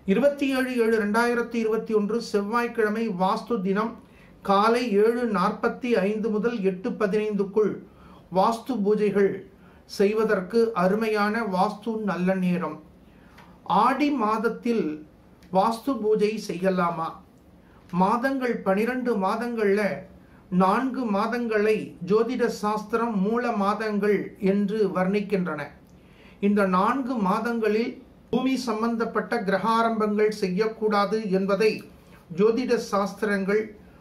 இருபத்தி ஏழு ஏழு ரெண்டாயிரத்தி இருபத்தி ஒன்று செவ்வாய்க்கிழமை வாஸ்து தினம் காலை ஏழு நாற்பத்தி ஐந்து முதல் எட்டு பதினைந்துக்குள் வாஸ்து பூஜைகள் செய்வதற்கு அருமையான வாஸ்து நல்ல நேரம் ஆடி மாதத்தில் வாஸ்து பூஜை செய்யலாமா மாதங்கள் பனிரெண்டு மாதங்கள்ல நான்கு மாதங்களை ஜோதிட சாஸ்திரம் மூல மாதங்கள் என்று வர்ணிக்கின்றன இந்த நான்கு மாதங்களில் பூமி சம்பந்தப்பட்ட கிரகாரம்பங்கள் செய்யக்கூடாது என்பதை ஜோதிட சாஸ்திரங்கள்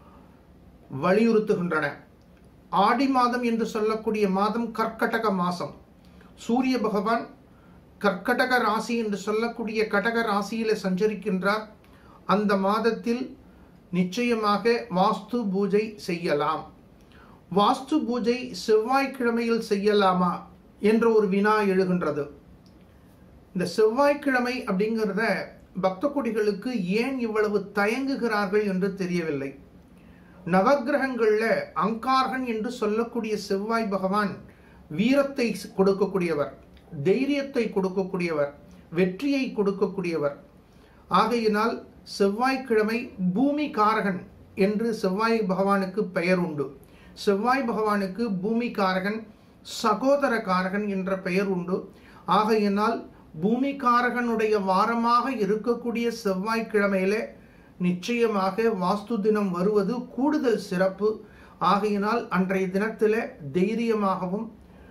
வலியுறுத்துகின்றன ஆடி மாதம் என்று சொல்லக்கூடிய மாதம் கர்க்கடக மாதம் சூரிய பகவான் கர்க்கடக ராசி என்று சொல்லக்கூடிய கடக ராசியில சஞ்சரிக்கின்றார் அந்த மாதத்தில் நிச்சயமாக வாஸ்து பூஜை செய்யலாம் வாஸ்து பூஜை செவ்வாய்க்கிழமையில் செய்யலாமா என்ற ஒரு வினா எழுகின்றது இந்த செவ்வாய்க்கிழமை அப்படிங்கிறத பக்த கொடிகளுக்கு ஏன் இவ்வளவு தயங்குகிறார்கள் என்று தெரியவில்லை நவகிரகங்கள்ல அங்கார்கன் என்று சொல்லக்கூடிய செவ்வாய் பகவான் வீரத்தை கொடுக்கக்கூடியவர் தைரியத்தை கொடுக்கக்கூடியவர் வெற்றியை கொடுக்கக்கூடியவர் ஆகையினால் செவ்வாய்க்கிழமை பூமி காரகன் என்று செவ்வாய் பகவானுக்கு பெயர் உண்டு செவ்வாய் பகவானுக்கு பூமி காரகன் சகோதர காரகன் என்ற பெயர் உண்டு ஆகையினால் பூமிகாரகனுடைய வாரமாக இருக்கக்கூடிய செவ்வாய்க்கிழமையில நிச்சயமாக வாஸ்து தினம் வருவது கூடுதல் சிறப்பு ஆகையினால் அன்றைய தினத்தில் தைரியமாகவும்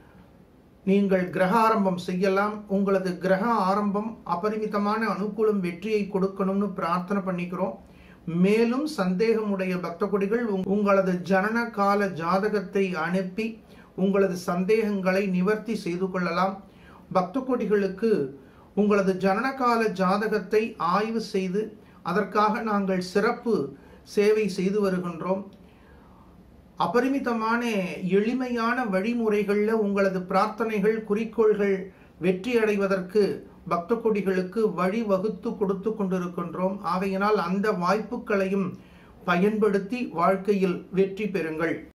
நீங்கள் கிரக ஆரம்பம் செய்யலாம் உங்களது கிரக ஆரம்பம் அபரிமிதமான அனுகூலம் வெற்றியை கொடுக்கணும்னு பிரார்த்தனை பண்ணிக்கிறோம் மேலும் சந்தேகமுடைய பக்த கொடிகள் உங்களது ஜனன கால ஜாதகத்தை அனுப்பி உங்களது சந்தேகங்களை நிவர்த்தி செய்து கொள்ளலாம் பக்த கொடிகளுக்கு உங்களது ஜனனகால ஜாதகத்தை ஆய்வு செய்து அதற்காக நாங்கள் சிறப்பு சேவை செய்து வருகின்றோம் அபரிமிதமான எளிமையான வழிமுறைகளில் உங்களது பிரார்த்தனைகள் குறிக்கோள்கள் வெற்றி அடைவதற்கு பக்த கொடிகளுக்கு வழி வகுத்து கொடுத்து கொண்டிருக்கின்றோம் ஆகையினால் அந்த வாய்ப்புகளையும் பயன்படுத்தி வாழ்க்கையில் வெற்றி பெறுங்கள்